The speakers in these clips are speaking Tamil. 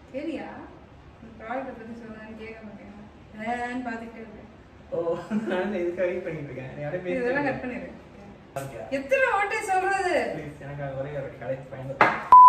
சரியா ப்ராடக்ட்டை பற்றி சொல்லுங்கன்னு கேட்க மாட்டேன் ஏன்னு பார்த்துக்கிட்டே இருக்கேன் ஓ நான் இதுக்காக வெயிட் பண்ணிட்டு இருக்கேன் நீ அப்படியே பேசிட்டு இதெல்லாம் இரு. கட் பண்ணிடு Okay. எத்தனை வாட்டி சொல்றது Please, எனக்காக ஒரே ஒரு கடைசி பயன்படுத்த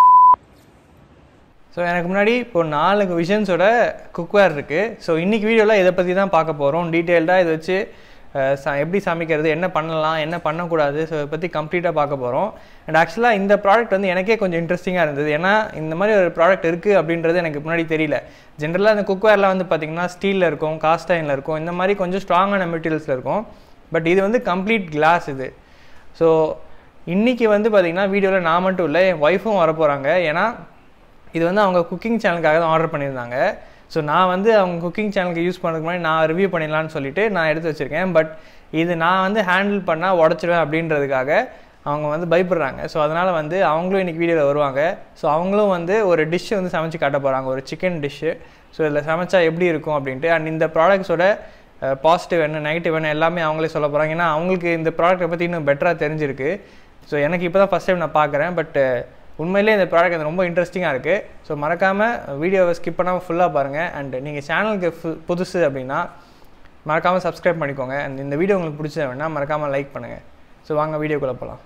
ஸோ எனக்கு முன்னாடி இப்போ நாலு விஷன்ஸோட குக்வேர் இருக்குது ஸோ இன்றைக்கி வீடியோவில் இதை பற்றி தான் பார்க்க போகிறோம் டீட்டெயில்டாக இதை வச்சு அஹ், ச எப்படி சமைக்கிறது என்ன பண்ணலாம் என்ன பண்ணக்கூடாது ஸோ இதை பற்றி கம்ப்ளீட்டாக பார்க்க போகிறோம் அண்ட் ஆக்சுவலாக இந்த ப்ராடக்ட் வந்து எனக்கே கொஞ்சம் இன்ட்ரெஸ்டிங்காக இருந்தது ஏன்னா இந்த மாதிரி ஒரு ப்ராடக்ட் இருக்குது அப்படின்றது எனக்கு முன்னாடி தெரியல ஜென்ரலாக இந்த குக்வேர்லாம் வந்து பார்த்திங்கன்னா ஸ்டீலில் இருக்கும் காஸ்ட் அயனில் இருக்கும் இந்த மாதிரி கொஞ்சம் ஸ்ட்ராங்கான மெட்டீரியல்ஸில் இருக்கும் பட் இது வந்து கம்ப்ளீட் கிளாஸ் இது ஸோ இன்றைக்கி வந்து பார்த்திங்கன்னா வீடியோவில் நான் மட்டும் இல்லை என் ஒய்ஃபும் வர போகிறாங்க ஏன்னா இது வந்து அவங்க குக்கிங் சேனலுக்காக தான் ஆர்டர் பண்ணியிருந்தாங்க ஸோ நான் வந்து அவங்க குக்கிங் சேனலுக்கு யூஸ் பண்ணுறதுக்கு முன்னாடி நான் ரிவ்யூ பண்ணிடலான்னு சொல்லிட்டு நான் எடுத்து வச்சுருக்கேன் பட் இது நான் வந்து ஹேண்டில் பண்ணால் உடச்சிடுவேன் அப்படின்றதுக்காக அவங்க வந்து பயப்படுறாங்க ஸோ அதனால் வந்து அவங்களும் இன்றைக்கி வீடியோவில் வருவாங்க ஸோ அவங்களும் வந்து ஒரு டிஷ்ஷு வந்து சமைச்சு காட்ட போகிறாங்க ஒரு சிக்கன் டிஷ்ஷு ஸோ இதில் சமைச்சா எப்படி இருக்கும் அப்படின்ட்டு அண்ட் இந்த ப்ராடக்ட்ஸோட பாசிட்டிவ் என்ன நெகட்டிவ் என்ன எல்லாமே அவங்களே சொல்ல போகிறாங்க ஏன்னா அவங்களுக்கு இந்த ப்ராடக்ட்டை பற்றி இன்னும் பெட்டராக தெரிஞ்சிருக்கு ஸோ எனக்கு இப்போ தான் ஃபஸ்ட் டைம் நான் பார்க்குறேன் பட் உண்மையிலே இந்த ப்ராடக்ட் எனக்கு ரொம்ப இன்ட்ரெஸ்டிங்காக இருக்குது ஸோ மறக்காமல் வீடியோவை ஸ்கிப் பண்ணாமல் ஃபுல்லாக பாருங்கள் அண்ட் நீங்கள் சேனலுக்கு ஃபு புதுசு அப்படின்னா மறக்காமல் சப்ஸ்கிரைப் பண்ணிக்கோங்க அண்ட் இந்த வீடியோ உங்களுக்கு பிடிச்சது வேணால் மறக்காமல் லைக் பண்ணுங்கள் ஸோ வாங்க வீடியோக்குள்ளே போகலாம்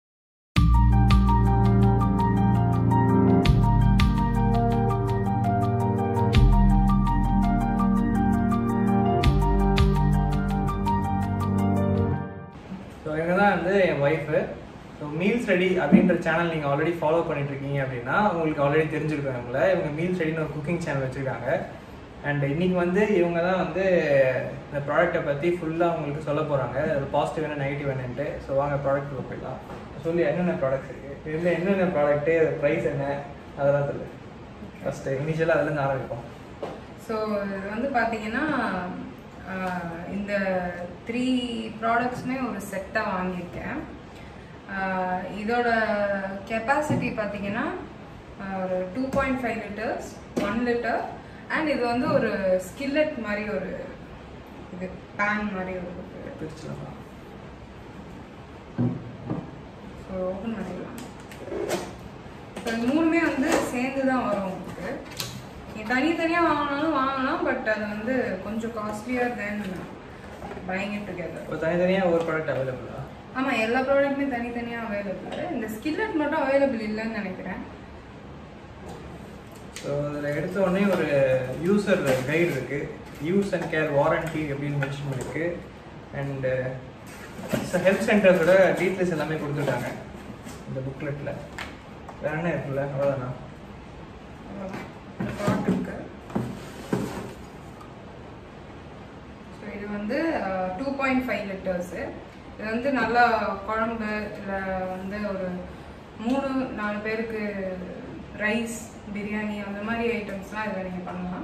ஸோ இவங்க தான் வந்து என் ஒய்ஃபு ஸோ மீல்ஸ் ரெடி அப்படின்ற சேனல் நீங்கள் ஆல்ரெடி ஃபாலோ பண்ணிட்டு இருக்கீங்க அப்படின்னா உங்களுக்கு ஆல்ரெடி தெரிஞ்சிருக்கும் இவங்கள இவங்க மீல்ஸ் ரெடின்னு ஒரு குக்கிங் சேனல் வச்சுருக்காங்க அண்ட் இன்னைக்கு வந்து இவங்க தான் வந்து இந்த ப்ராடக்ட்டை பற்றி ஃபுல்லாக உங்களுக்கு சொல்ல போகிறாங்க அது பாசிட்டிவ் என்ன நெகட்டிவ் என்னன்ட்டு ஸோ வாங்க ப்ராடக்ட் போயிடலாம் சொல்லி என்னென்ன ப்ராடக்ட்ஸ் இருக்குது இதில் என்னென்ன ப்ராடக்ட்டு ப்ரைஸ் என்ன அதெல்லாம் சொல்லு ஃபஸ்ட்டு இனிஷியலாக அதுலேருந்து ஆரம்பிப்போம் ஸோ இது வந்து பார்த்தீங்கன்னா ஆஹ், இந்த த்ரீ ப்ராடக்ட்ஸுமே ஒரு செட்டாக வாங்கியிருக்கேன் ஆஹ், இதோட கெப்பாசிட்டி பார்த்தீங்கன்னா ஆஹ், ஒரு two point five litres one litre and இது வந்து ஒரு ஸ்கில்லட் மாதிரி ஒரு இது பேன் மாதிரி ஒரு பிரிச்சுலாம் ஸோ ஓப்பன் பண்ணிடலாம் ஸோ இது மூணுமே வந்து சேர்ந்து தான் வரும் உங்களுக்கு நீ தனித்தனியாக வாங்கினாலும் வாங்கலாம் பட் அது வந்து கொஞ்சம் காஸ்ட்லியாக தென் பையிங் இட் டுகெதர் இப்போ தனித்தனியாக ஒரு ப்ராடக்ட் அவைலபிளா ஆமாம் எல்லா ப்ராடக்ட்டுமே தனித்தனியாக அவைலபிள் இந்த ஸ்கில்லட் மட்டும் அவைலபிள் இல்லைன்னு நினைக்கிறேன் ஸோ அதில் எடுத்த உடனே ஒரு யூசர் கைடு இருக்கு யூஸ் அண்ட் கேர் வாரண்டி அப்படின்னு மென்ஷன் பண்ணிருக்கு அண்டு ஹெல்த் சென்டர்ஸோட டீட்டெயில்ஸ் எல்லாமே கொடுத்துருக்காங்க இந்த புக்லெட்டில் வேற என்ன இருக்குல்ல அவ்வளோதானா ப்ராடக்ட் இருக்கு ஸோ இது வந்து டூ பாயிண்ட் ஃபைவ் லிட்டர்ஸு இது வந்து நல்லா குழம்பு இல்லை வந்து ஒரு மூணு நாலு பேருக்கு ரைஸ் பிரியாணி அந்த மாதிரி ஐட்டம்ஸ்லாம் இதில் நீங்கள் பண்ணலாம்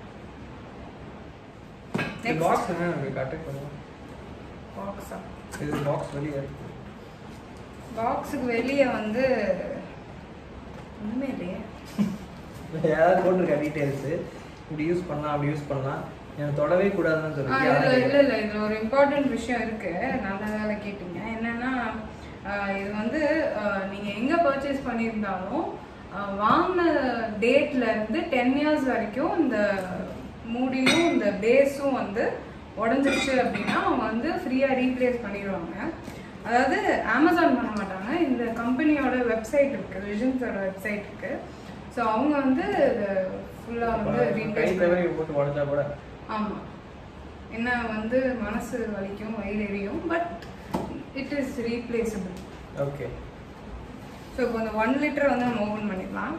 இந்த பாக்ஸ் என்ன நமக்கு காட்டு பண்ணுவோம் பாக்ஸா இது பாக்ஸ் வெளியே இருக்கு பாக்ஸுக்கு வெளியே வந்து ஒன்றுமே இல்லையே ஏதாவது போட்டிருக்க டீட்டெயில்ஸு இப்படி யூஸ் பண்ணலாம் அப்படி யூஸ் பண்ணலாம் எனக்கு தொடவே கூடாதுன்னு ஆ, இதுல சொல்லி இல்ல இல்ல இதுல ஒரு இம்பார்ட்டன்ட் விஷயம் இருக்கு நல்ல வேலை கேட்டீங்க என்னன்னா ஆ, இது வந்து ஆ, நீங்க எங்க பர்ச்சேஸ் பண்ணியிருந்தாலும் ஆ, வாங்கின டேட்ல இருந்து டென் இயர்ஸ் வரைக்கும் இந்த மூடியும் இந்த பேஸும் வந்து உடஞ்சிருச்சு அப்படின்னா அவங்க வந்து ஃப்ரீயா ரீப்ளேஸ் பண்ணிடுவாங்க அதாவது அமேசான் பண்ண மாட்டாங்க இந்த கம்பெனியோட வெப்சைட் இருக்கு விஜன்ஸோட வெப்சைட் இருக்கு ஸோ அவங்க வந்து ஃபுல்லாக வந்து கை ரீப்ளேஸ் தவறி போட்டு உடச்சா கூட ஆமா என்ன வந்து மனசு வலிக்கும் வயிறு எரியும் but it is replaceable okay so இப்போ இந்த ஒன் லிட்டர் வந்து நம்ம ஓப்பன் பண்ணிடலாம்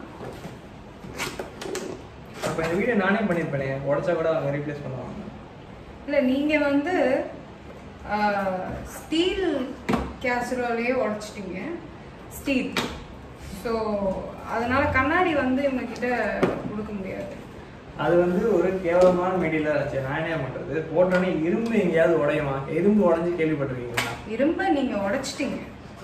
அப்போ இந்த வீடியோ நானே பண்ணியிருப்பேனே உடச்சா கூட அவங்க ரீப்ளேஸ் பண்ணுவாங்க இல்லை நீங்கள் வந்து ஸ்டீல் கேசரோலையே உடச்சிட்டீங்க ஸ்டீல் ஸோ அதனால கண்ணாடி வந்து இவங்க கிட்ட கொடுக்க முடியாது அது வந்து ஒரு கேவலமான மெட்டீரியலாக இருந்துச்சு நான் என்ன பண்ணுறது போட்டோன்னே இரும்பு எங்கேயாவது உடையுமா இரும்பு உடஞ்சி கேள்விப்பட்டிருக்கீங்களா இரும்ப நீங்கள் உடைச்சிட்டீங்க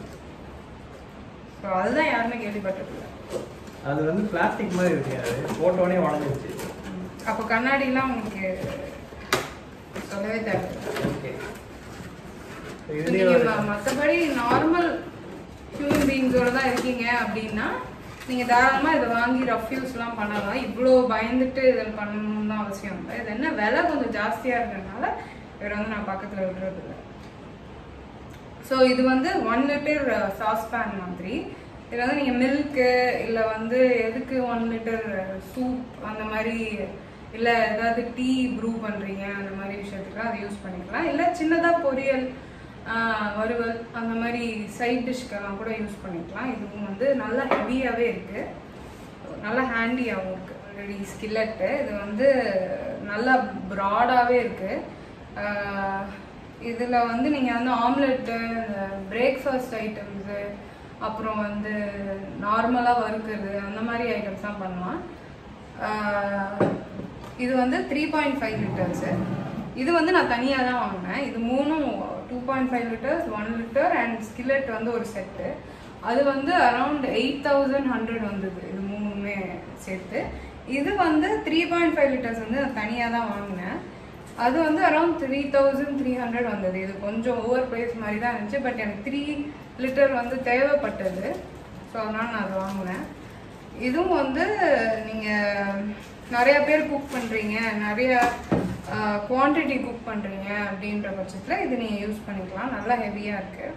ஸோ அதுதான் யாருமே கேள்விப்பட்டதில்லை அது வந்து பிளாஸ்டிக் மாதிரி இருக்கு அது போட்டோன்னே உடஞ்சிருச்சு அப்போ கண்ணாடிலாம் உங்களுக்கு சொல்லவே தேவை ஓகே இதுலேயே நீங்க ம- மத்தபடி நார்மல் ஹியூமன் பீயிங்ஸோட தான் இருக்கீங்க அப்படின்னா நீங்கள் தாராளமாக இதை வாங்கி ரஃப் யூஸ்லாம் பண்ணலாம் இவ்வளோ பயந்துட்டு இதில் பண்ணணும்னு தான் அவசியம் இல்லை இது என்ன விலை கொஞ்சம் ஜாஸ்தியாக இருக்கிறதுனால இவர் வந்து நான் பக்கத்தில் விடுறது இல்லை ஸோ இது வந்து ஒன் லிட்டர் சாஸ்பேன் மாதிரி இதில் வந்து நீங்கள் மில்க்கு இல்லை வந்து எதுக்கு ஒன் லிட்டர் சூப் அந்த மாதிரி இல்லை ஏதாவது டீ ப்ரூ பண்ணுறீங்க அந்த மாதிரி விஷயத்துக்குலாம் அதை யூஸ் பண்ணிக்கலாம் இல்லை சின்னதாக பொரியல் ஆஹ், வறுவல் அந்த மாதிரி சைட் டிஷ்க்கெல்லாம் கூட யூஸ் பண்ணிக்கலாம் இதுவும் வந்து நல்லா ஹெவியாகவே இருக்குது நல்லா ஹேண்டியாகவும் இருக்குது ஆல்ரெடி ஸ்கில்லட்டு இது வந்து நல்லா ப்ராடாகவே இருக்குது இதில் வந்து நீங்கள் வந்து ஆம்லெட்டு இந்த பிரேக்ஃபாஸ்ட் ஐட்டம்ஸு அப்புறம் வந்து நார்மலாக வறுக்கிறது அந்த மாதிரி ஐட்டம்ஸ் தான் பண்ணலாம் ஆஹ் இது வந்து த்ரீ பாயிண்ட் ஃபைவ் லிட்டர்ஸு இது வந்து நான் தனியாக தான் வாங்கினேன் இது மூணும் two point five litres one litre and skillet வந்து ஒரு செட்டு அது வந்து அரௌண்ட் எயிட் தௌசண்ட் ஹண்ட்ரட் வந்தது இது மூணுமே சேர்த்து இது வந்து த்ரீ பாயிண்ட் ஃபைவ் லிட்டர்ஸ் வந்து நான் தனியாக தான் வாங்கினேன் அது வந்து around three thousand three hundred வந்தது இது கொஞ்சம் ஓவர் ப்ரைஸ் மாதிரி தான் இருந்துச்சு பட் எனக்கு த்ரீ லிட்டர் வந்து தேவைப்பட்டது ஸோ அதனால் நான் அதை வாங்கினேன் இதுவும் வந்து நீங்கள் நிறைய பேர் குக் பண்ணுறீங்க நிறைய குவான்டிட்டி குக் பண்ணுறீங்க அப்படின்ற பட்சத்தில் இது நீங்கள் யூஸ் பண்ணிக்கலாம் நல்லா ஹெவியாக இருக்குது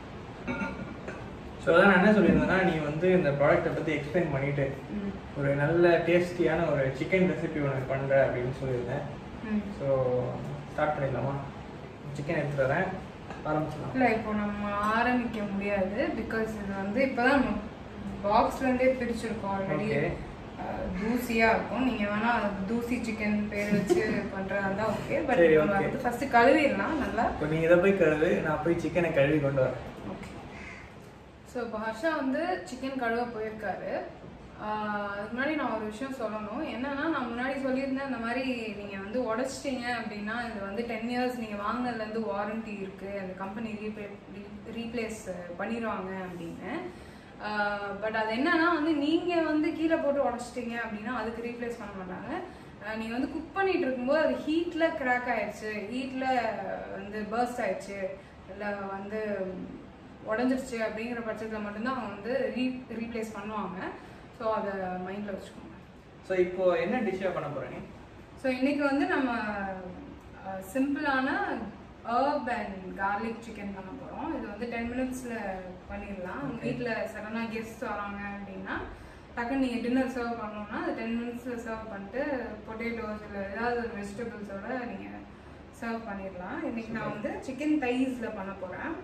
ஸோ அதான் நான் என்ன சொல்லியிருந்தேன்னா நீ வந்து இந்த ப்ராடக்ட்டை பற்றி எக்ஸ்பிளைன் பண்ணிட்டு ஒரு நல்ல டேஸ்டியான ஒரு சிக்கன் ரெசிபி ஒன்று பண்ணுற அப்படின்னு சொல்லியிருந்தேன் ம் ஸோ ஸ்டார்ட் பண்ணிடலாமா சிக்கன் எடுத்துட்டு வரேன் ஆரம்பிச்சிடலாம் இல்லை இப்போ நம்ம ஆரம்பிக்க முடியாது பிகாஸ் இது வந்து இப்போதான் நம்ம பாக்ஸ்லேருந்தே பிரிச்சிருக்கோம் ஆல்ரெடி Okay. தூசியாக இருக்கும் நீங்கள் வேணால் தூசி சிக்கன் பேர் வச்சு பண்ணுறதா இருந்தால் ஓகே பட் சரி, நம்ம okay. வந்து ஃபஸ்ட்டு கழுவிடலாம் நல்லா இப்போ நீ இதை போய் கழுவு நான் போய் சிக்கனை கழுவி கொண்டு வரேன் ஓகே ஸோ இப்போ ஹர்ஷா வந்து சிக்கன் கழுவ போயிருக்காரு ஆஹ் அதுக்கு முன்னாடி நான் ஒரு விஷயம் சொல்லணும் என்னன்னா நான் முன்னாடி சொல்லியிருந்தேன் இந்த மாதிரி நீங்கள் வந்து உடச்சிட்டீங்க அப்படின்னா இது வந்து டென் இயர்ஸ் நீங்கள் வாங்கினதுலேருந்து வாரண்டி இருக்குது அந்த கம்பெனி ரீப்ளே ரீப்ளேஸ் பண்ணிடுவாங்க அப்படின்னு பட் அது என்னன்னா வந்து நீங்கள் வந்து கீழே போட்டு உடச்சிட்டீங்க அப்படின்னா அதுக்கு ரீப்ளேஸ் பண்ண மாட்டாங்க ஆஹ் நீங்க வந்து குக் பண்ணிட்டு இருக்கும்போது அது ஹீட்ல கிராக் ஆயிடுச்சு ஹீட்ல வந்து பர்ஸ்ட் ஆயிடுச்சு இல்லை வந்து உடஞ்சிருச்சு அப்படிங்கிற பட்சத்தில் மட்டும்தான் அவங்க வந்து ரீ ரீப்ளேஸ் பண்ணுவாங்க ஸோ அதை மைண்டில் வச்சுக்கோங்க ஸோ இப்போ என்ன டிஷ்ஷாக பண்ண போற நீ ஸோ இன்னைக்கு வந்து நம்ம சிம்பிளான herb அண்ட் கார்லிக் சிக்கன் பண்ண போகிறோம் இது வந்து டென் மினிட்ஸில் பண்ணிடலாம் உங்கள் வீட்டில் சடனாக கெஸ்ட் வராங்க அப்படின்னா டக்குன்னு நீங்கள் டின்னர் சர்வ் பண்ணோம்னா அது டென் மினிட்ஸில் சர்வ் பண்ணிட்டு பொட்டேட்டோஸ் இல்லை ஏதாவது ஒரு வெஜிடபிள்ஸோட நீங்கள் சர்வ் பண்ணிடலாம் இன்னைக்கு நான் வந்து சிக்கன் தைஸில் பண்ண போகிறேன்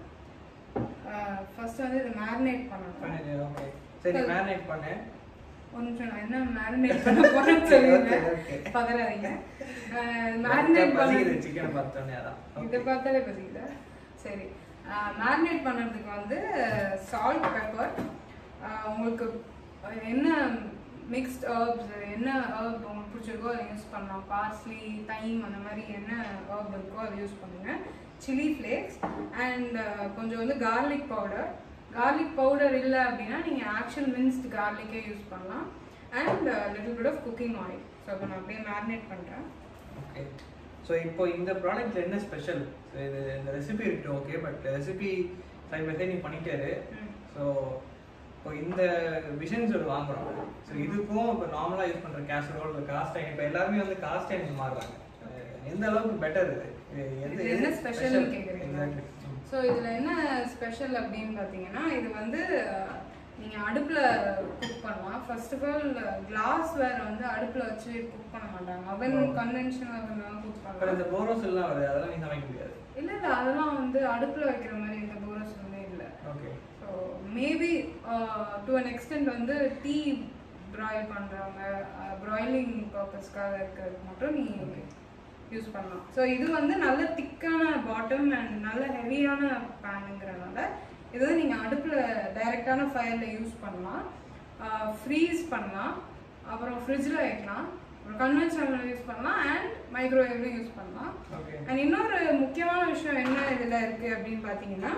ஃபர்ஸ்ட் வந்து இது மேரினேட் பண்ணணும் பண்ணுங்க ஓகே சரி மேரினேட் பண்ணு ஒரு நிமிஷம் நான் என்ன மேரினேட் பண்ண போறேன்னு சொல்லிடுறேன் Okay, okay. பதறாதீங்க மேரினேட் பண்ண பசிக்குது சிக்கனை பார்த்தோன்னே அதான் இதை பார்த்தாலே பசிக்குதா சரி மேரினேட் பண்ணுறதுக்கு வந்து சால்ட் பெப்பர் உங்களுக்கு என்ன மிக்ஸ்ட் ஹர்ப்ஸ் என்ன ஹர்ப் உங்களுக்கு பிடிச்சிருக்கோ அதை யூஸ் பண்ணலாம் பார்ஸ்லி தைம் அந்த மாதிரி என்ன ஹர்ப் இருக்கோ அதை யூஸ் பண்ணுங்க சில்லி ஃப்ளேக்ஸ் அண்ட் கொஞ்சம் வந்து கார்லிக் பவுடர் கார்லிக் பவுடர் இல்லை அப்படின்னா நீங்கள் ஆக்சுவல் மின்ஸ்ட் கார்லிக்கே யூஸ் பண்ணலாம் and little bit of cooking oil so இப்போ நான் அப்படியே மேரினேட் பண்ணுறேன் ஓகே ஸோ இப்போ இந்த ப்ராடக்ட்ல என்ன ஸ்பெஷல் இது இந்த ரெசிபி இருக்கு okay but recipe side by side நீ பண்ணிட்டாரு ஸோ இப்போ இந்த விஷன்ஸ் ஒரு வாங்குறோம் ஸோ இதுக்கும் இப்போ நார்மலாக யூஸ் பண்ணுற கேசரோல் இல்லை காஸ்ட் இப்போ எல்லாருமே வந்து காஸ்ட் டைம் மாறுறாங்க அஹ் எந்த அளவுக்கு பெட்டர் இது இது இது என்ன ஸ்பெஷல்னு கேட்குறீங்களா எக்ஸாக்ட்லி ஸோ இதில் என்ன ஸ்பெஷல் அப்படின்னு பார்த்தீங்கன்னா இது வந்து நீங்கள் அடுப்பில் குக் பண்ணலாம் first of all glassware வந்து அடுப்பில் வச்சு குக் பண்ண மாட்டாங்க அவன் கன்வென்ஷனல் அவன் குக் அப்புறம் பண்ணலாம் இந்த போரோஸ் எல்லாம் வருது அதெல்லாம் நீ சமைக்க முடியாது இல்லை இல்லை அதெல்லாம் வந்து அடுப்பில் வைக்கிற மாதிரி இந்த போரஸ் வந்து இல்லை okay so maybe to an extent வந்து டீ ப்ராயில் பண்ணுறவங்க ப்ராய்லிங் பர்பஸ்க்காக இருக்கிறதுக்கு மட்டும் நீ யூஸ் பண்ணலாம் ஸோ இது வந்து நல்ல திக்கான பாட்டம் அண்ட் நல்ல ஹெவியான பேனுங்கிறனால இது வந்து நீங்கள் அடுப்பில் டைரெக்டான ஃபயரில் யூஸ் பண்ணலாம் ஃப்ரீஸ் பண்ணலாம் அப்புறம் ஃப்ரிட்ஜில் வைக்கலாம் அப்புறம் கன்வென்ஷனல் யூஸ் பண்ணலாம் அண்ட் மைக்ரோவேவ்லையும் யூஸ் பண்ணலாம் ஓகே அண்ட் இன்னொரு முக்கியமான விஷயம் என்ன இதில் இருக்குது அப்படின்னு பார்த்தீங்கன்னா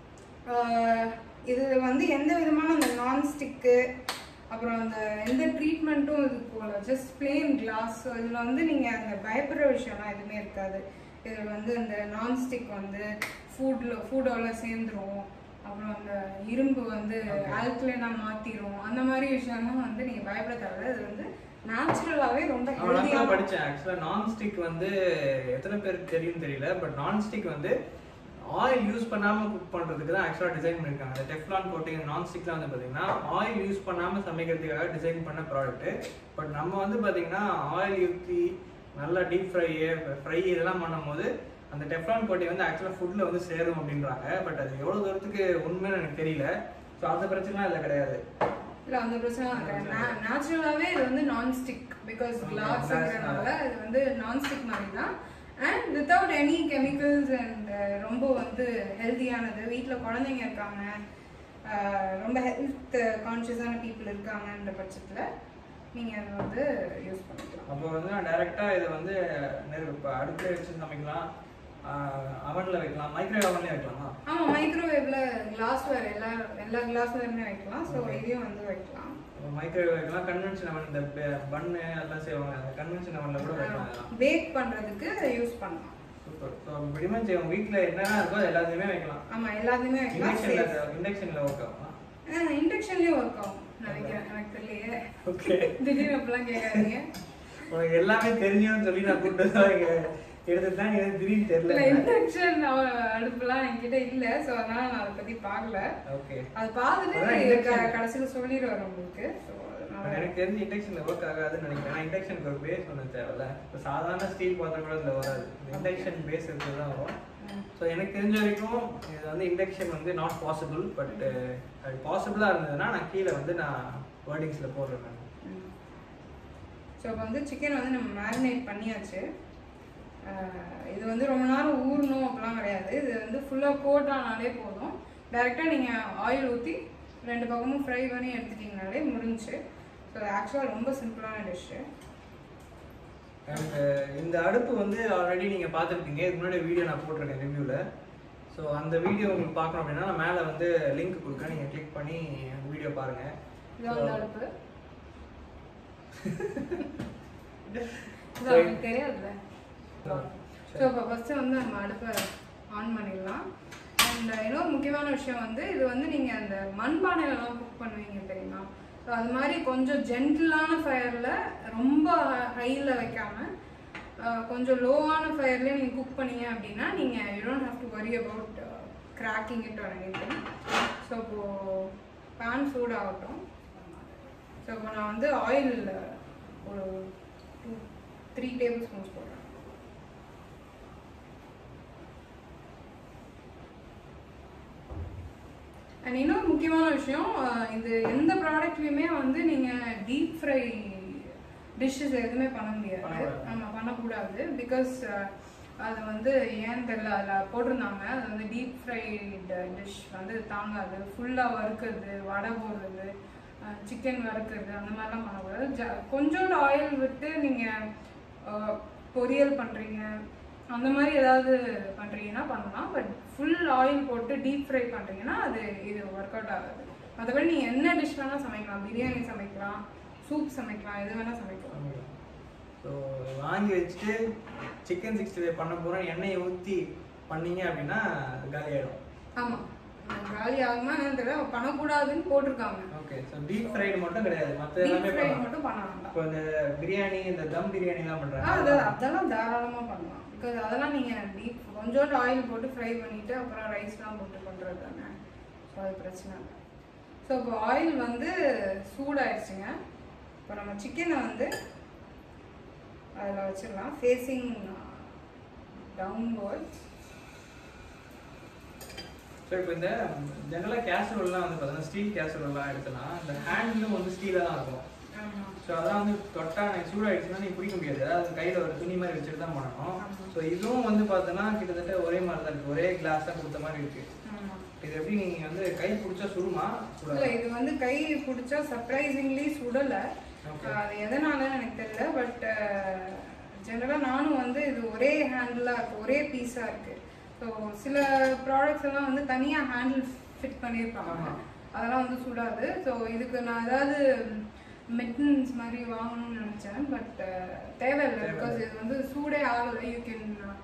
ஆஹ் இது வந்து எந்த விதமான அந்த நான்ஸ்டிக்கு அப்புறம் அந்த எந்த ட்ரீட்மெண்ட்டும் இது போல ஜஸ்ட் பிளெயின் கிளாஸ் ஸோ இதில் வந்து நீங்கள் அந்த பயப்படுற விஷயம்லாம் எதுவுமே இருக்காது இதில் வந்து அந்த நான்ஸ்டிக் வந்து ஃபுட்டில் ஃபுட்டோட சேர்ந்துரும் அப்புறம் அந்த இரும்பு வந்து ஆல்கலைனா மாத்திரும் அந்த மாதிரி விஷயம்லாம் வந்து நீங்க பயப்பட தேவையில்ல இது வந்து நேச்சுரலாவே ரொம்ப நான் கூட ஹெல்தியான படிச்சேன் ஆக்சுவலா நான் ஸ்டிக் வந்து எத்தனை பேருக்கு தெரியும் தெரியல பட் நான் ஸ்டிக் வந்து ஆயில் யூஸ் பண்ணாம குக் பண்றதுக்கு தான் ஆக்சுவலா டிசைன் பண்ணிருக்காங்க அந்த டெஃப்லான் கோட்டிங் நான் ஸ்டிக்லாம் வந்து பாத்தீங்கன்னா ஆயில் யூஸ் பண்ணாம சமைக்கிறதுக்காக டிசைன் பண்ண ப்ராடக்ட் பட் நம்ம வந்து பாத்தீங்கன்னா ஆயில் ஊற்றி நல்லா டீப் ஃப்ரை ஃப்ரை இதெல்லாம் பண்ணும்போது அந்த டெஃப்லான் கோட்டிங் வந்து ஆக்சுவலா ஃபுட்ல வந்து சேரும் அப்படின்றாங்க பட் அது எவ்வளவு தூரத்துக்கு உண்மைன்னு எனக்கு தெரியல ஸோ அந்த பிரச்சனைலாம் இல்லை கிடையாது இல்ல அந்த பிரச்சனை நேச்சுரலாவே இது வந்து நான் ஸ்டிக் பிகாஸ் ஆமா, கிளாஸ் glass இருக்கிறனால இது வந்து நான் ஸ்டிக் மாதிரி தான் and without any chemicals and ரொம்ப வந்து ஹெல்தியானது வீட்டில் குழந்தைங்க இருக்காங்க அஹ், ரொம்ப ஹெல்த் கான்ஷியஸான பீப்புள் இருக்காங்கன்ற பட்சத்தில் நீங்கள் அதை வந்து யூஸ் பண்ணிக்கலாம் அப்போ வந்து நான் டைரெக்டாக இதை வந்து நெரு இப்போ அடுப்பில் வச்சு சமைக்கலாம் அவனில் வைக்கலாம் மைக்ரோவேவ் அவன்லேயே வைக்கலாமா ஆமாம் மைக்ரோவேவ்ல கிளாஸ்வேர் எல்லா எல்லா கிளாஸ்வேருமே வைக்கலாம் ஸோ இதையும் வந்து வைக்கலாம் மைக்ரோவேவ் வைக்கலாம் கன்வென்ஷன் அவன் இந்த பன்னு எல்லாம் செய்வாங்க அந்த கன்வென்ஷன் அவனில் கூட வைக்கலாம் அதெல்லாம் பேக் பண்ணுறதுக்கு யூஸ் பண்ணலாம் சூப்பர் ஸோ எப்படியுமே செய்வோம் வீட்டில் என்னென்ன இருக்கோ அது எல்லாத்தையுமே வைக்கலாம் ஆமாம் எல்லாத்தையுமே வைக்கலாம் இண்டக்ஷனில் இண்டக்ஷனில் ஒர்க் ஆகுமா இண்டக்ஷன்லயும் ஒர்க் ஆகும் நினைக்கிறேன் எனக்கு தெரியலையே ஓகே திடீர்னு அப்படிலாம் கேட்காதீங்க உனக்கு எல்லாமே தெரிஞ்சுன்னு சொல்லி நான் கூப்பிட்டு தான் இங்கே எடுத்துட்டு தான் எனக்கு திடீர்னு இல்ல தெரியல இண்டக்ஷன் அடுப்புலாம் என்கிட்ட இல்ல சோ அதனால நான் அதை பத்தி பார்க்கல ஓகே அது பார்த்துட்டு அதான் induction. க- கடைசியில சொல்லிடுவார் உங்களுக்கு ஸோ அதனால எனக்கு தெரிஞ்சு இண்டக்ஷன்ல ஒர்க் ஆகாதுன்னு நினைக்கிறேன் இண்டக்ஷனுக்கு ஒரு பேஸ் ஒன்று தேவையில்ல இப்போ சாதாரண ஸ்டீல் பாத்திரம் கூட இதில் வராது இண்டக்ஷன் பேஸ் இருக்கிறது தான் வரும் ம். ஸோ எனக்கு தெரிஞ்ச வரைக்கும் இது வந்து இண்டக்ஷன் வந்து நாட் பாசிபிள் பட் அது பாசிபிளாக இருந்ததுன்னா நான் கீழே வந்து நான் வேர்டிங்ஸில் போடுறேன் நான் ஸோ இப்போ வந்து சிக்கன் வந்து நம்ம மேரினேட் பண்ணியாச்சு அஹ் இது வந்து ரொம்ப நேரம் ஊறணும் அப்படிலாம் கிடையாது இது வந்து ஃபுல்லாக கோட் ஆனாலே போதும் டைரெக்டாக நீங்கள் ஆயில் ஊற்றி ரெண்டு பக்கமும் ஃப்ரை பண்ணி எடுத்துட்டிங்கனாலே முடிஞ்சுச்சு ஸோ ஆக்சுவலாக ரொம்ப சிம்பிளான டிஷ்ஷு அண்ட் இந்த அடுப்பு வந்து ஆல்ரெடி நீங்கள் பார்த்துருப்பீங்க இதுக்கு முன்னாடி வீடியோ நான் போட்டிருக்கேன் ரிவ்யூவில் ஸோ அந்த வீடியோ உங்களுக்கு பார்க்கணும் அப்படின்னா நான் மேலே வந்து லிங்க் கொடுக்குறேன் நீங்கள் கிளிக் பண்ணி அந்த வீடியோ பாருங்கள் இது வந்து அடுப்பு இது அவங்களுக்கு தெரியாதுல்ல ஸோ இப்போ ஃபஸ்ட்டு வந்து நம்ம அடுப்பை ஆன் பண்ணிடலாம் அண்ட் இன்னொரு முக்கியமான விஷயம் வந்து இது வந்து நீங்கள் அந்த மண்பானையிலலாம் குக் பண்ணுவீங்க தெரியுமா ஸோ அது மாதிரி கொஞ்சம் ஜென்டிலான ஃபயரில் ரொம்ப ஹையில் வைக்காம அஹ், கொஞ்சம் லோவான ஃபயர்லேயே நீங்கள் குக் பண்ணீங்க அப்படின்னா நீங்கள் you don't have to worry about cracking it or any so இப்போது பேன் சூடாகட்டும் ஸோ இப்போ நான் வந்து ஆயில் ஒரு டூ த்ரீ டேபிள் ஸ்பூன்ஸ் போடுறேன் அண்ட் இன்னொரு முக்கியமான விஷயம் அஹ் இது எந்த ப்ராடக்ட்லையுமே வந்து நீங்கள் டீப் ஃப்ரை டிஷ்ஷஸ் எதுவுமே பண்ண முடியாது பண்ணக்கூடாது. நம்ம பண்ணக்கூடாது பிகாஸ் அது வந்து ஏன் தெரியல அதில் போட்டிருந்தாங்க அது வந்து டீப் ஃப்ரைடு டிஷ் வந்து தாங்காது ஃபுல்லாக வறுக்கிறது வடை போடுறது சிக்கன் வறுக்கிறது அந்த மாதிரிலாம் பண்ணக்கூடாது ஜ கொஞ்சோண்டு ஆயில் விட்டு நீங்கள் பொரியல் பண்ணுறீங்க அந்த மாதிரி ஏதாவது பண்ணுறீங்கன்னா பண்ணலாம் பட் ஃபுல் ஆயில் போட்டு டீப் ஃப்ரை பண்ணுறீங்கன்னா அது இது ஒர்க் அவுட் ஆகாது மற்றபடி நீங்கள் என்ன டிஷ் வேணால் சமைக்கலாம் பிரியாணி சமைக்கலாம் சூப் சமைக்கலாம் எது வேணால் சமைக்கலாம் ஸோ வாங்கி வச்சுட்டு சிக்கன் சிக்ஸ்டி ஃபைவ் பண்ண போகிறோம் எண்ணெயை ஊற்றி பண்ணீங்க அப்படின்னா காலி ஆகிடும் ஆமாம் காலி ஆகுமா என்னன்னு தெரியல பண்ணக்கூடாதுன்னு போட்டிருக்காங்க ஓகே ஸோ டீப் ஃப்ரைடு மட்டும் கிடையாது மற்ற டீப் எல்லாமே ஃப்ரை பண்ணலாம் மட்டும் பண்ண வேண்டாம் இப்போ இந்த பிரியாணி இந்த தம் பிரியாணிலாம் ஆ, பண்ணுறாங்க அது அதெல்லாம் தாராளமாக பண்ணலாம் பிகாஸ் அதெல்லாம் நீங்கள் டீப் கொஞ்சோண்டு ஆயில் போட்டு ஃப்ரை பண்ணிவிட்டு அப்புறம் ரைஸ்லாம் போட்டு பண்ணுறது தானே ஸோ அது பிரச்சனை இல்லை ஸோ இப்போ ஆயில் வந்து சூடாயிடுச்சுங்க இப்போ நம்ம சிக்கனை வந்து அதில் வச்சிடலாம் ஃபேஸிங் டவுன்வர்ட்ஸ் ஸோ இப்போ இந்த ஜெனரலாக கேசரோல்லாம் வந்து பார்த்தீங்கன்னா ஸ்டீல் கேசரோல்லாம் எடுத்தலாம் இந்த ஹேண்டிலும் வந்து ஸ்டீலாக தான் இருக்கும் ஆமாம் ஸோ அதான் வந்து தொட்டா எனக்கு சூடாயிடுச்சுன்னா நீ பிடிக்க முடியாது அதாவது கையில் ஒரு துணி மாதிரி வச்சுட்டு தான் பண்ணணும் ஆமா. ஸோ இதுவும் வந்து பார்த்தோன்னா கிட்டத்தட்ட ஒரே மாதிரி தான் இருக்குது ஒரே கிளாஸ் தான் கொடுத்த மாதிரி இருக்குது ஆமாம் இது எப்படி நீங்கள் வந்து கை பிடிச்சா சுடுமா இல்ல சுடாது இது வந்து கை பிடிச்சா சர்ப்ரைசிங்லி சுடல Okay. அது எதனாலன்னு எனக்கு தெரியல பட் ஜெனரலாக நானும் வந்து இது ஒரே ஹேண்டிலாக இருக்கு ஒரே பீஸாக இருக்கு ஸோ சில ப்ராடக்ட்ஸ் எல்லாம் வந்து தனியாக ஹேண்டில் ஃபிட் பண்ணியிருப்பாங்க ஆமா. அதெல்லாம் வந்து சுடாது ஸோ இதுக்கு நான் ஏதாவது மெட்டன்ஸ் மாதிரி வாங்கணும்னு நினச்சேன் பட் தேவையில்லை தேவையில்லை. பிகாஸ் இது வந்து சூடே ஆகலை you can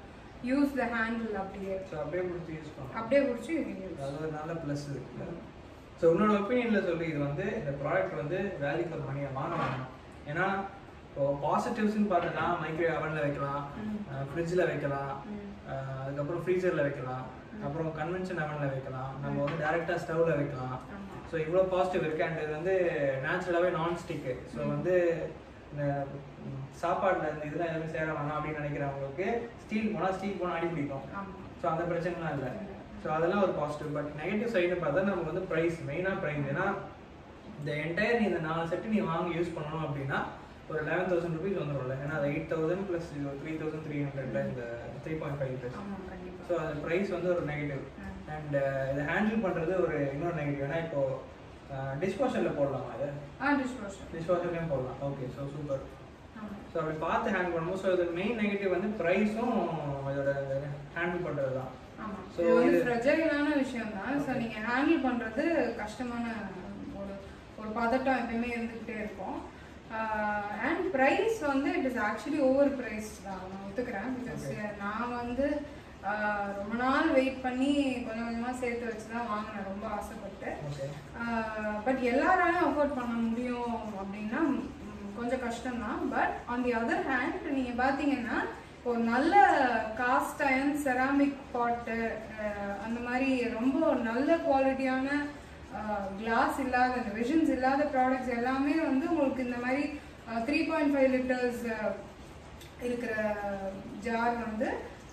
use the handle அப்படியே ஸோ அப்படியே பிடிச்சி யூஸ் பண்ணலாம் அப்படியே பிடிச்சி யூஸ் அது ஒரு நல்ல ப்ளஸ் இருக்குல்ல ஸோ உன்னோட ஒப்பீனியனில் சொல்லி இது வந்து இந்த ப்ராடக்ட் வந்து வேல்யூ ஃபார் மணியை வாங்க வேணாம் ஏன்னா இப்போ பாசிட்டிவ்ஸ்னு பார்த்தோன்னா மைக்ரோவேவ் அவனில் வைக்கலாம் ம். ஃப்ரிட்ஜில் வைக்கலாம் ம். அஹ் அதுக்கப்புறம் ஃப்ரீசரில் வைக்கலாம் அப்புறம் கன்வென்ஷன் அவனில் வைக்கலாம் நம்ம வந்து டேரெக்டாக ஸ்டவ்வில் வைக்கலாம் ஆமா. ஸோ இவ்வளோ பாசிட்டிவ் இருக்கு அண்ட் இது வந்து நேச்சுரலாகவே நான் ஸ்டிக்கு ஸோ வந்து இந்த ம், சாப்பாடுல இந்த இதெல்லாம் எதுவும் சேர வேணாம் அப்படின்னு நினைக்கிறவங்களுக்கு ஸ்டீல் போனால் ஸ்டீல் போனால் அடி பிடிக்கும் ஆமா ஸோ அந்த பிரச்சனைலாம் இல்லை இல்ல. ஸோ அதெல்லாம் ஒரு பாசிட்டிவ் பட் நெகட்டிவ் சைடு பார்த்தா நமக்கு வந்து ப்ரைஸ் மெயினாக ப்ரைஸ் ஏன்னா இந்த என்டையர் நீ இந்த நாலு செட்டு நீ வாங்கி யூஸ் பண்ணணும் அப்படின்னா ஒரு லெவன் தௌசண்ட் ருபீஸ் வந்துடும்ல ஏன்னா அது eight thousand plus three thousand three ஹண்ட்ரட்ல இந்த த்ரீ பாயிண்ட் ஃபைவ் லிட்டர்ஸ் ஆமா கண்டிப்பா ஸோ அது ப்ரைஸ் வந்து ஒரு நெகட்டிவ் ம். அண்ட் இதை ஹேண்டில் பண்ணுறது ஒரு இன்னொரு நெகட்டிவ் ஏன்னா இப்போ டிஷ்வாஷரில் போடலாமா இது ஆ டிஷ் வாஷர் டிஷ்வாஷர்லேயும் போடலாம் ஓகே ஸோ சூப்பர் ஆமா ஸோ அப்படி பார்த்து ஹேண்டில் பண்ணும்போது ஸோ இது மெயின் நெகட்டிவ் வந்து ப்ரைஸும் இதோட ஹேண்டில் பண்ணுறது தான் ஆமா So, இது வந்து இது- ஃப்ரெஜைலான விஷயம் தான் ஸோ Okay. நீங்க ஹேண்டில் பண்றது கஷ்டமான ஒரு ஒரு பதட்டம் எப்பயுமே இருந்துகிட்டே இருக்கும் அண்ட் ப்ரைஸ் வந்து it is actually over price தான் நான் ஒத்துக்கிறேன் பிகாஸ் Okay. நான் வந்து ஆஹ், ரொம்ப நாள் வெயிட் பண்ணி கொஞ்சம் கொஞ்சமாக சேர்த்து வச்சு தான் வாங்கினேன் ரொம்ப ஆசைப்பட்டு ஓகே பட் எல்லாராலையும் அஃபோர்ட் பண்ண முடியும் அப்படின்னா ம், கொஞ்சம் கஷ்டம்தான் but on the other hand நீங்கள் பார்த்தீங்கன்னா ஒரு நல்ல காஸ்ட் அயன் செராமிக் பாட்டு அந்த மாதிரி ரொம்ப நல்ல குவாலிட்டியான கிளாஸ் இல்லாத இந்த விஷன்ஸ் இல்லாத ப்ராடக்ட்ஸ் எல்லாமே வந்து உங்களுக்கு இந்த மாதிரி த்ரீ பாயிண்ட் ஃபைவ் லிட்டர்ஸ் இருக்கிற ஜார் வந்து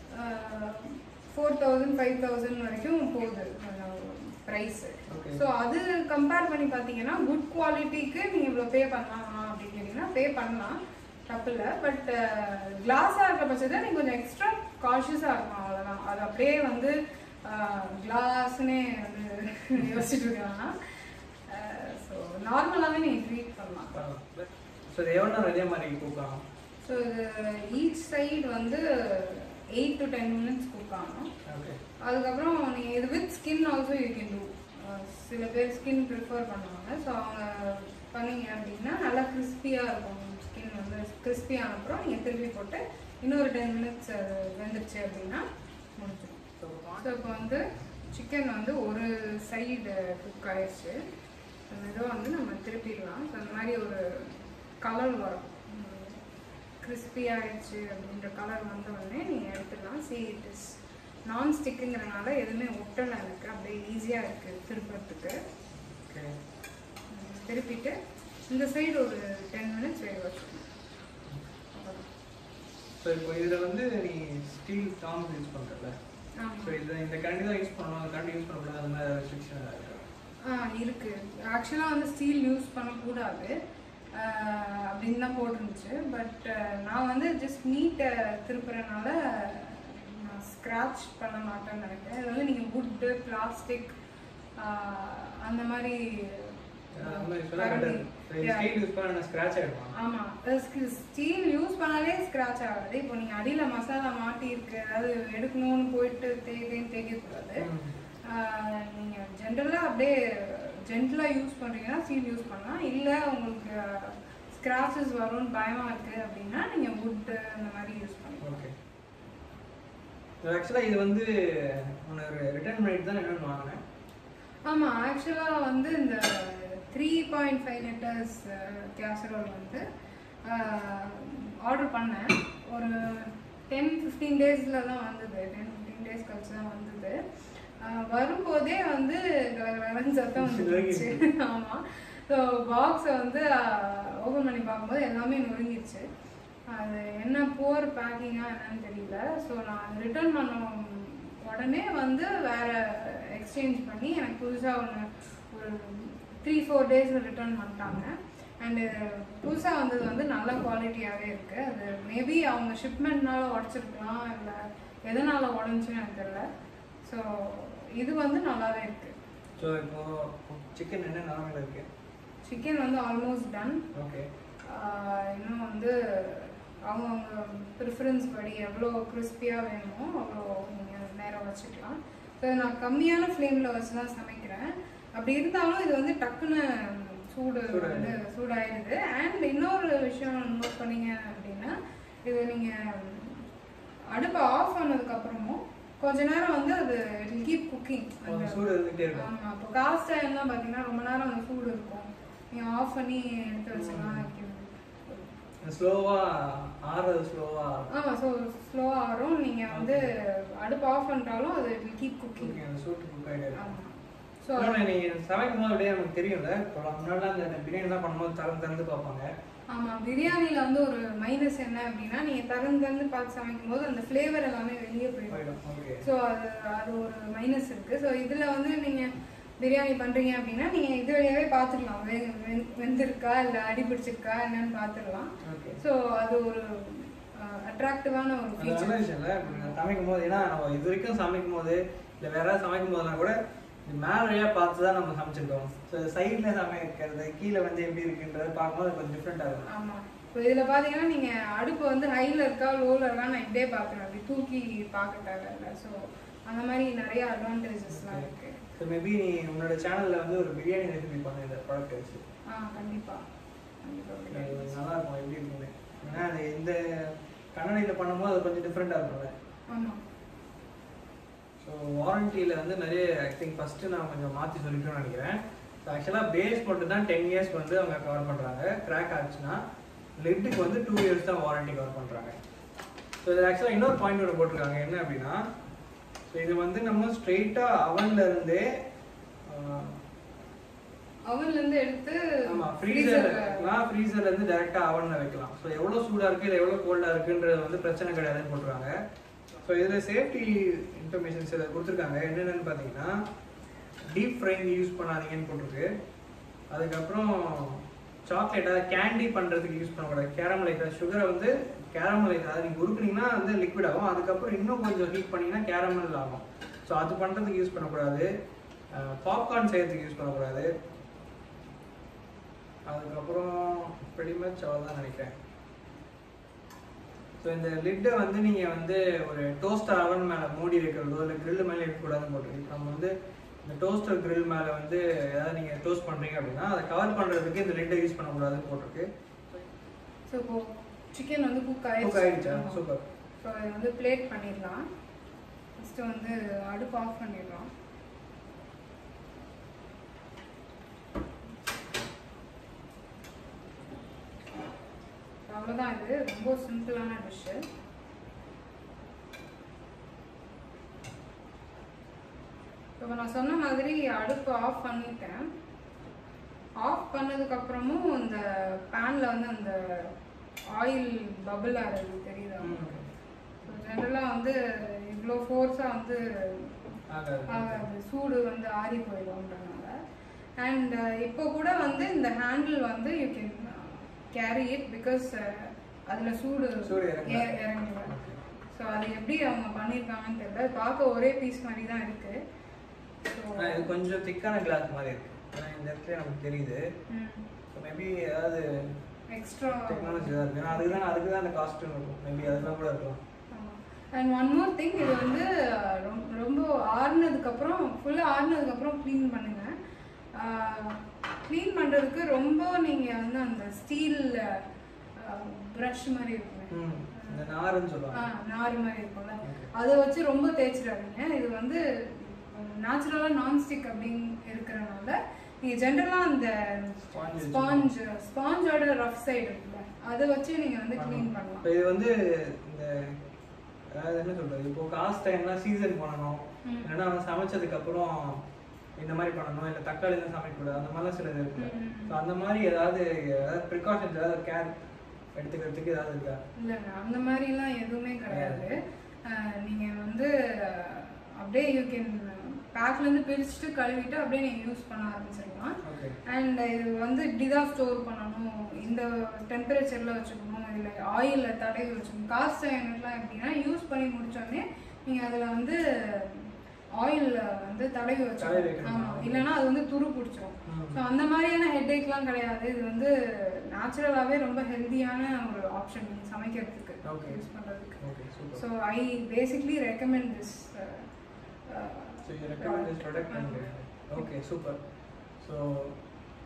ஃபோர் தௌசண்ட் ஃபைவ் தௌசண்ட் வரைக்கும் போகுது ப்ரைஸ் Okay. ஸோ அது கம்பேர் பண்ணி பார்த்தீங்கன்னா குட் குவாலிட்டிக்கு நீங்கள் இவ்வளோ பே பண்ணலாமா அப்படின்னு கேட்டிங்கன்னா பே பண்ணலாம் தப்பு இல்லை பட் கிளாஸாக இருக்க பட்சத்தில் நீங்கள் கொஞ்சம் எக்ஸ்ட்ரா காஷியஸாக இருக்கும் அவ்வளோதான் அது அப்படியே வந்து கிளாஸ்னே வந்து யோசிச்சுட்டு இருக்காங்க ஸோ நார்மலாகவே நீங்கள் ட்ரீட் பண்ணலாம் ஸோ இது எவ்வளோ நேரம் இதே மாதிரி கூப்பாங்க ஸோ இது ஈச் சைடு வந்து eight to ten minutes cook ஆகணும் ஓகே அதுக்கப்புறம் நீங்கள் இது with skin also you can do சில பேர் ஸ்கின் ப்ரிஃபர் பண்ணுவாங்க ஸோ அவங்க பண்ணீங்க அப்படின்னா நல்லா கிறிஸ்பியாக இருக்கும் ஸ்கின் வந்து crispy ஆன அப்புறம் நீங்கள் திருப்பி போட்டு இன்னொரு டென் மினிட்ஸ் அது வெந்துருச்சு அப்படின்னா முடிஞ்சிடும் ஸோ இப்போ வந்து சிக்கன் வந்து ஒரு சைடு குக் ஆயிடுச்சு ஸோ வந்து நம்ம திருப்பிடலாம் ஸோ அந்த மாதிரி ஒரு கலர் வரும் கிறிஸ்பி ஆயிடுச்சு அப்படின்ற கலர் வந்த உடனே நீங்கள் எடுத்துடலாம் சி இட் இஸ் நான் ஸ்டிக்குங்கிறனால எதுவுமே ஒட்டலை எனக்கு அப்படியே ஈஸியாக இருக்குது திருப்பறதுக்கு ஓகே உம், திருப்பிட்டு இந்த சைடு ஒரு டென் மினிட்ஸ் வேக வச்சுக்கணும் அவ்வளவுதான். ஸோ இப்போ இதில் வந்து நீ ஸ்டீல் டாம்ஸ் யூஸ் பண்ணுறல ஆமா. ஸோ இதில் இந்த கரண்டி தான் யூஸ் பண்ணணும் அந்த கரண்டி யூஸ் பண்ணக்கூடாது அந்த மாதிரி ரெஸ்ட்ரிக்ஷன் இருக்கா ஆ இருக்கு ஆக்சுவலாக வந்து ஸ்டீல் யூஸ் பண்ணக்கூடாது ஆஹ் அப்படின்னு தான் போட்டிருந்துச்சு பட் நான் வந்து ஜஸ்ட் மீட்டை திருப்புறனால நான் ஸ்க்ராட்ச் பண்ண மாட்டேன்னு நினைக்கிறேன் இது வந்து நீங்கள் வுட்டு பிளாஸ்டிக் அந்த மாதிரி அந்த மாதிரி சொல்ல கரண்டி. Yeah. ஸ்டீல் யூஸ் பண்ண ஸ்க்ராட்ச் ஆகிடுமா ஆமா ஸ்டீல் யூஸ் பண்ணாலே ஸ்க்ராட்ச் ஆகாது இப்போ நீங்க அடியில மசாலா மாட்டி இருக்கு அதாவது எடுக்கணும்னு போயிட்டு தேய்த்தேன்னு தேய்க்கக்கூடாது ஆஹ் நீங்க ஜென்ரலா அப்படியே ஜென்டலா யூஸ் பண்றீங்கன்னா ஸ்டீல் யூஸ் பண்ணலாம் இல்ல உங்களுக்கு ஸ்க்ராச்சஸ் வரும்னு பயமா இருக்கு அப்படின்னா நீங்க வுட் அந்த மாதிரி யூஸ் பண்ணலாம் ஓகே ஆக்சுவலாக இது வந்து உனக்கு ரிட்டர்ன் பண்ணிட்டு தான் என்னென்னு வாங்கினேன் ஆமா ஆக்சுவலா வந்து இந்த three point five litres casserole வந்து ஆர்டர் பண்ணேன் ஒரு டென் ஃபிஃப்டீன் டேஸில் தான் வந்தது டென் ஃபிஃப்டீன் டேஸ் கழிச்சு தான் வந்தது ஆஹ் வரும்போதே வந்து கலகலன்னு சத்தம் வந்துருச்சு ஆமாம் ஸோ பாக்ஸை வந்து ஓப்பன் பண்ணி பார்க்கும்போது எல்லாமே நொறுங்கிடுச்சு அது என்ன போர் பேக்கிங்காக என்னன்னு தெரியல ஸோ நான் ரிட்டர்ன் பண்ண உடனே வந்து வேற எக்ஸ்சேஞ்ச் பண்ணி எனக்கு புதுசாக ஒன்று ஒரு த்ரீ ஃபோர் டேஸில் ரிட்டர்ன் பண்ணிட்டாங்க அண்டு புதுசாக வந்தது வந்து நல்ல குவாலிட்டியாகவே இருக்குது அது மேபி அவங்க ஷிப்மெண்ட்னால உடச்சிருக்கலாம் இல்லை எதனால் உடஞ்சுன்னு எனக்கு தெரியல ஸோ இது வந்து நல்லாவே இருக்குது ஸோ இப்போ சிக்கன் என்ன நிலமையில இருக்கு சிக்கன் வந்து ஆல்மோஸ்ட் டன் ஓகே இன்னும் வந்து அவங்கவுங்க ப்ரிஃபரன்ஸ் படி எவ்வளோ கிறிஸ்பியாக வேணுமோ அவ்வளோ நீங்கள் நேரம் வச்சுக்கலாம் ஸோ நான் கம்மியான ஃப்ளேமில் வச்சு தான் சமைக்கிறேன் அப்படி இருந்தாலும் இது வந்து டக்குன்னு சூடு சூடாயிடுது. வந்து சூடாயிடுது அண்ட் இன்னொரு விஷயம் நோட் பண்ணீங்க அப்படின்னா இது நீங்கள் அடுப்பை ஆஃப் பண்ணதுக்கு அப்புறமும் கொஞ்ச நேரம் வந்து அது கீப் குக்கிங் அந்த சூடு இருந்துகிட்டே இருக்கும் ஆமா இப்போ காஸ்ட் டைம்லாம் பாத்தீங்கன்னா ரொம்ப நேரம் அந்த சூடு இருக்கும் நீங்க ஆஃப் பண்ணி எடுத்து வச்சுக்கலாம் ஸ்லோவா ஆறுறது ஸ்லோவா ஆமா ஸோ ஸ்லோவா ஆகும் நீங்க வந்து அடுப்பு ஆஃப் பண்ணிட்டாலும் அது கீப் குக்கிங் அந்த சூட்டு குக் ஆகிடும் ஆமா ஸோ இன்னொன்னு நீங்க சமைக்கும் போது அப்படியே நமக்கு தெரியும்ல இப்போ முன்னாடி அந்த பிரியாணி எல்லாம் பண்ணும்போது திறந்து திறந்து பார்ப்பாங்க ஆமா பிரியாணில வந்து ஒரு மைனஸ் என்ன அப்படின்னா நீங்க திறந்து திறந்து பார்த்து சமைக்கும் போது அந்த ஃப்ளேவர் எல்லாமே வெளியே போயிடும் போயிடும் ஓகே ஸோ அது அது ஒரு மைனஸ் இருக்கு ஸோ இதுல வந்து நீங்க பிரியாணி பண்றீங்க அப்படின்னா நீங்க இது வழியாவே பார்த்துக்கலாம் வெ வெ- வெந்திருக்கா இல்ல அடி பிடிச்சிருக்கா என்னன்னு பார்த்துடலாம் ஓகே ஸோ அது ஒரு அட்ராக்டிவான ஒரு அது நல்ல ஃபீச்சர் விஷயம் இல்லை இப்போ நான் சமைக்கும் போது ஏன்னா நம்ம இது வரைக்கும் சமைக்கும் போது இல்லை வேற ஏதாவது சமைக்கும் போதெல்லாம் கூட இது மேல வழியா பார்த்து தான் நம்ம சமைச்சிருக்கோம் ஸோ சைடில் சமைக்கிறது கீழே வந்து எப்படி இருக்குன்றது பார்க்கும்போது கொஞ்சம் டிஃப்ரெண்ட்டாக இருக்கும் ஆமா இப்போ இதுல பாத்தீங்கன்னா நீங்க அடுப்பு வந்து ஹைல இருக்கா லோல இருக்கா நான் இப்படியே பாக்குறேன் அப்படி தூக்கி பார்க்க தேவையில்ல ஸோ அந்த மாதிரி நிறைய அட்வான்டேஜஸ்லாம் இருக்கு ஸோ மேபி நீ உன்னோட சேனலில் வந்து ஒரு பிரியாணி ரெசிபி பண்ணு இந்த ப்ராடக்ட் வச்சு ஆ கண்டிப்பா கண்டிப்பா அது நல்லா இருக்கும் எப்படி இருக்குன்னு ஏன்னா அது இந்த கண்ணாடியில் பண்ணும்போது அது கொஞ்சம் டிஃப்ரெண்ட்டாக இருக்கும்ல ஆமா ஸோ வாரண்டியில் வந்து நிறைய ஐ திங்க் ஃபஸ்ட்டு நான் கொஞ்சம் மாற்றி சொல்லிட்டோம்னு நினைக்கிறேன் ஸோ ஆக்சுவலாக பேஸ் மட்டும் தான் டென் இயர்ஸ் வந்து அவங்க கவர் பண்ணுறாங்க கிராக் ஆச்சுன்னா லிட்டுக்கு வந்து டூ இயர்ஸ் தான் வாரண்டி கவர் பண்ணுறாங்க ஸோ இது ஆக்சுவலாக இன்னொரு பாயிண்ட் ஒன்று போட்டிருக்காங்க என்ன அப்படின்னா ஸோ இது வந்து நம்ம ஸ்ட்ரெயிட்டாக அவன்ல இருந்தே அவன்ல இருந்து எடுத்து ஆமாம் freezer ல- ஃப்ரீசர்லாம் ஃப்ரீசர்ல இருந்து டேரெக்டாக அவனில் வைக்கலாம் ஸோ எவ்வளோ சூடாக இருக்குது இல்லை எவ்வளோ கோல்டாக இருக்குன்றது வந்து பிரச்சனை கிடையாதுன்னு போட்டிருக்காங்க ஸோ இதில் சேஃப்டி இன்ஃபர்மேஷன்ஸ் இதை கொடுத்துருக்காங்க என்னென்னு பார்த்தீங்கன்னா டீப் ஃப்ரைங் யூஸ் பண்ணாதீங்கன்னு போட்டிருக்கு அதுக்கப்புறம் சாக்லேட் அதாவது கேண்டி பண்ணுறதுக்கு யூஸ் பண்ணக்கூடாது கேரமலைட் சுகரை வந்து கேரமலைட் அதாவது நீங்கள் உருக்குனீங்கன்னா வந்து லிக்விட் ஆகும் அதுக்கப்புறம் இன்னும் கொஞ்சம் ஹீட் பண்ணிங்கன்னா கேரமல் ஆகும் ஸோ அது பண்ணுறதுக்கு யூஸ் பண்ணக்கூடாது பாப்கார்ன் செய்யறதுக்கு யூஸ் பண்ணக்கூடாது அதுக்கப்புறம் pretty much அவ்வளோதான் நினைக்கிறேன் ஸோ இந்த லிட்டை வந்து நீங்கள் வந்து ஒரு டோஸ்டர் அவன் மேலே மூடி வைக்கிறதோ இல்லை grill மேலே இருக்கக்கூடாதுன்னு போட்டிருக்கு இப்போ நம்ம வந்து இந்த டோஸ்டர் grill மேலே வந்து ஏதாவது நீங்கள் டோஸ்ட் பண்ணுறீங்க அப்படின்னா அதை கவர் பண்ணுறதுக்கு இந்த லிட்டை யூஸ் பண்ணக்கூடாதுன்னு போட்டிருக்கு ஸோ இப்போ சிக்கன் வந்து குக் Cook ஆயிடுச்சா? ஆயிடுச்சு Super. ஸோ இதை வந்து பிளேட் பண்ணிடலாம் ஃபஸ்ட்டு வந்து அடுப்பு ஆஃப் பண்ணிடலாம் அவ்வளோதான் இது ரொம்ப சிம்பிளான டிஷ்ஷு இப்போ நான் சொன்ன மாதிரி அடுப்பு ஆஃப் பண்ணிட்டேன் ஆஃப் பண்ணதுக்கு அப்புறமும் இந்த பேன்ல வந்து அந்த ஆயில் பபிள் ஆகிறது தெரியுதா ஸோ ஜென்ரலாக வந்து இவ்வளோ ஃபோர்ஸாக வந்து ஆகாது. ஆகாது சூடு வந்து ஆறி போயிடும்ன்றனால அண்ட் இப்போ கூட வந்து இந்த ஹேண்டில் வந்து you can carry it because அதில் சூடு சூடு இறங்கல. ஏ- இறங்கல ஸோ அது எப்படி அவங்க பண்ணியிருக்காங்கன்னு தெரியல அது பார்க்க ஒரே பீஸ் மாதிரி தான் இருக்கு ஸோ ஆனா இது கொஞ்சம் திக்கான கிளாஸ் மாதிரி இருக்கு ஆனா இந்த இடத்துல நமக்கு தெரியுது ஸோ மேபி ஏதாவது எக்ஸ்ட்ரா டெக்னாலஜி தான் இருக்கு ஏன்னா அதுக்கு தான் அதுக்கு தான் அந்த காஸ்ட்யூம் இருக்கும் மேபி அதெல்லாம் கூட இருக்கலாம் அண்ட் ஒன் மோர் திங் இது வந்து ரொம்ப ரொம்ப ஆறுனதுக்கப்புறம் ஃபுல்லாக ஆறுனதுக்கப்புறம் க்ளீன் பண்ணுங்க க்ளீன் பண்ணுறதுக்கு ரொம்ப நீங்கள் வந்து அந்த ஸ்டீல் ப்ரஷ் மாதிரி இருக்குமே ம் இந்த நாருன்னு ஆ சொல்லுவாங்க நார் மாதிரி இருக்கும்ல Okay. அதை வச்சு ரொம்ப தேய்ச்சிடாதீங்க இது வந்து நேச்சுரலாக நான்ஸ்டிக் அப்படின்னு இருக்கிறனால நீங்கள் ஜென்ரலாக அந்த Sponge வச்சு ஸ்பாஞ்ச் ஸ்பாஞ்சோட ரஃப் சைடு இருக்குல்ல அதை வச்சு நீங்கள் வந்து க்ளீன் பண்ணலாம் இப்போ இது வந்து இந்த அதாவது என்ன சொல்றது இப்போ காஸ்ட் டைம்லாம் சீசன் பண்ணணும் ம். இல்லைன்னா அவன் சமைச்சதுக்கு அப்புறம் இந்த மாதிரி பண்ணணும் இல்லை தக்காளி தான் சமைக்கக்கூடாது அந்த மாதிரிலாம் சிலது இருக்கு ம், ம், ம். ஸோ அந்த மாதிரி ஏதாவது ஏதாவது ப்ரிகாஷன்ஸ் ஏதாவது கேர் எடுத்துக்கிறதுக்கு ஏதாவது இருக்கா இல்லைங்க அந்த மாதிரிலாம் எதுவுமே கிடையாது அஹ் நீங்க வந்து அஹ், அப்படியே யூ கேன் பேக்லேருந்து பிரிச்சுட்டு கழுவிட்டு அப்படியே நீங்கள் யூஸ் பண்ண ஆரம்பிச்சிடலாம் ஓகே அண்ட் இது வந்து இப்படி தான் ஸ்டோர் பண்ணணும் இந்த டெம்பரேச்சரில் வச்சுக்கணும் இல்லை ஆயிலில் தடவி வச்சுக்கணும் காஸ்ட் ஐனட்லாம் எப்படின்னா யூஸ் பண்ணி முடிச்சோடனே நீங்கள் அதில் வந்து ஆயில் வந்து தடவி தடவி வச்சுக்கணும் வைக்கணும். ஆமாம் இல்லைன்னா அது வந்து துரு பிடிச்சிரும் ம். ஸோ அந்த மாதிரியான ஹெட்ஏக்லாம் கிடையாது இது வந்து நேச்சுரலாகவே ரொம்ப ஹெல்த்தியான ஒரு ஆப்ஷன் நீங்கள் சமைக்கிறதுக்கு Okay. யூஸ் பண்ணுறதுக்கு okay super so I basically recommend this so you recommend this product and okay super so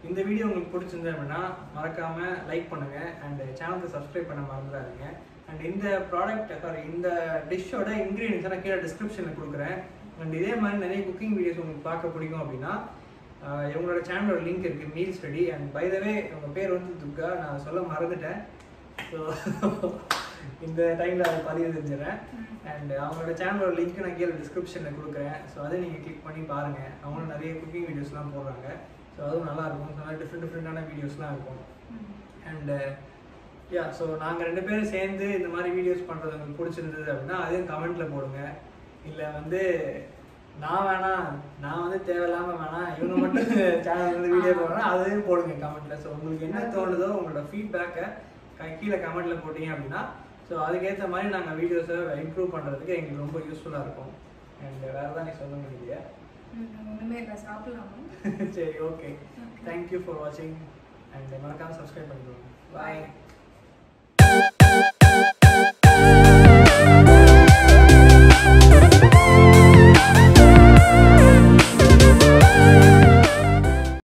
இந்த வீடியோ உங்களுக்கு பிடிச்சிருந்தது அப்படின்னா மறக்காம லைக் பண்ணுங்க அண்ட் சேனலுக்கு சப்ஸ்கிரைப் பண்ண மறந்துடாதீங்க அண்ட் இந்த ப்ராடக்ட் சாரி இந்த டிஷ்ஷோட இன்க்ரீடியன்ஸ் நான் கீழே டிஸ்கிரிப்ஷனில் கொடுக்குறேன் அண்ட் இதே மாதிரி நிறைய குக்கிங் வீடியோஸ் உங்களுக்கு பார்க்க பிடிக்கும் அப்படின்னா ஆஹ் இவங்களோட சேனலோட லிங்க் இருக்கு meals ready and by the way உங்க பேர் வந்து துர்கா நான் சொல்ல மறந்துட்டேன் ஸோ இந்த டைமில் அதை பதிவு செஞ்சிடறேன் அண்ட் அவங்களோட சேனலோட லிங்க் நான் கீழே டிஸ்கிரிப்ஷனில் கொடுக்குறேன் ஸோ அதை நீங்கள் கிளிக் பண்ணி பாருங்கள் அவங்களும் நிறைய குக்கிங் வீடியோஸ்லாம் போடுறாங்க ஸோ அதுவும் நல்லா இருக்கும் நல்லா டிஃப்ரெண்ட் டிஃப்ரெண்ட்டான வீடியோஸ்லாம் இருக்கும் அண்டு யா ஸோ நாங்கள் ரெண்டு பேரும் சேர்ந்து இந்த மாதிரி வீடியோஸ் பண்ணுறது உங்களுக்கு பிடிச்சிருந்தது அப்படின்னா அதையும் கமெண்ட்டில் போடுங்க இல்லை வந்து நான் வேணாம் நான் வந்து தேவையில்லாமல் வேணாம் இவங்க மட்டும் சேனல் வந்து வீடியோ போடுறேன் அதையும் போடுங்க கமெண்ட்டில் ஸோ உங்களுக்கு என்ன தோணுதோ உங்களோட ஃபீட்பேக்கை கீழே கமெண்ட்டில் போட்டீங்க அப்படின்னா ஸோ அதுக்கேற்ற மாதிரி நாங்கள் வீடியோஸை இம்ப்ரூவ் பண்ணுறதுக்கு எங்களுக்கு ரொம்ப யூஸ்ஃபுல்லாக இருக்கும் அண்ட் வேறு தான் நீ சொல்ல முடியலையா ஒன்றுமே இல்லை சாப்பிடலாமா சரி ஓகே தேங்க்யூ ஃபார் வாட்சிங் அண்ட் மறக்காமல் சப்ஸ்கிரைப் பண்ணிக்கோங்க பாய்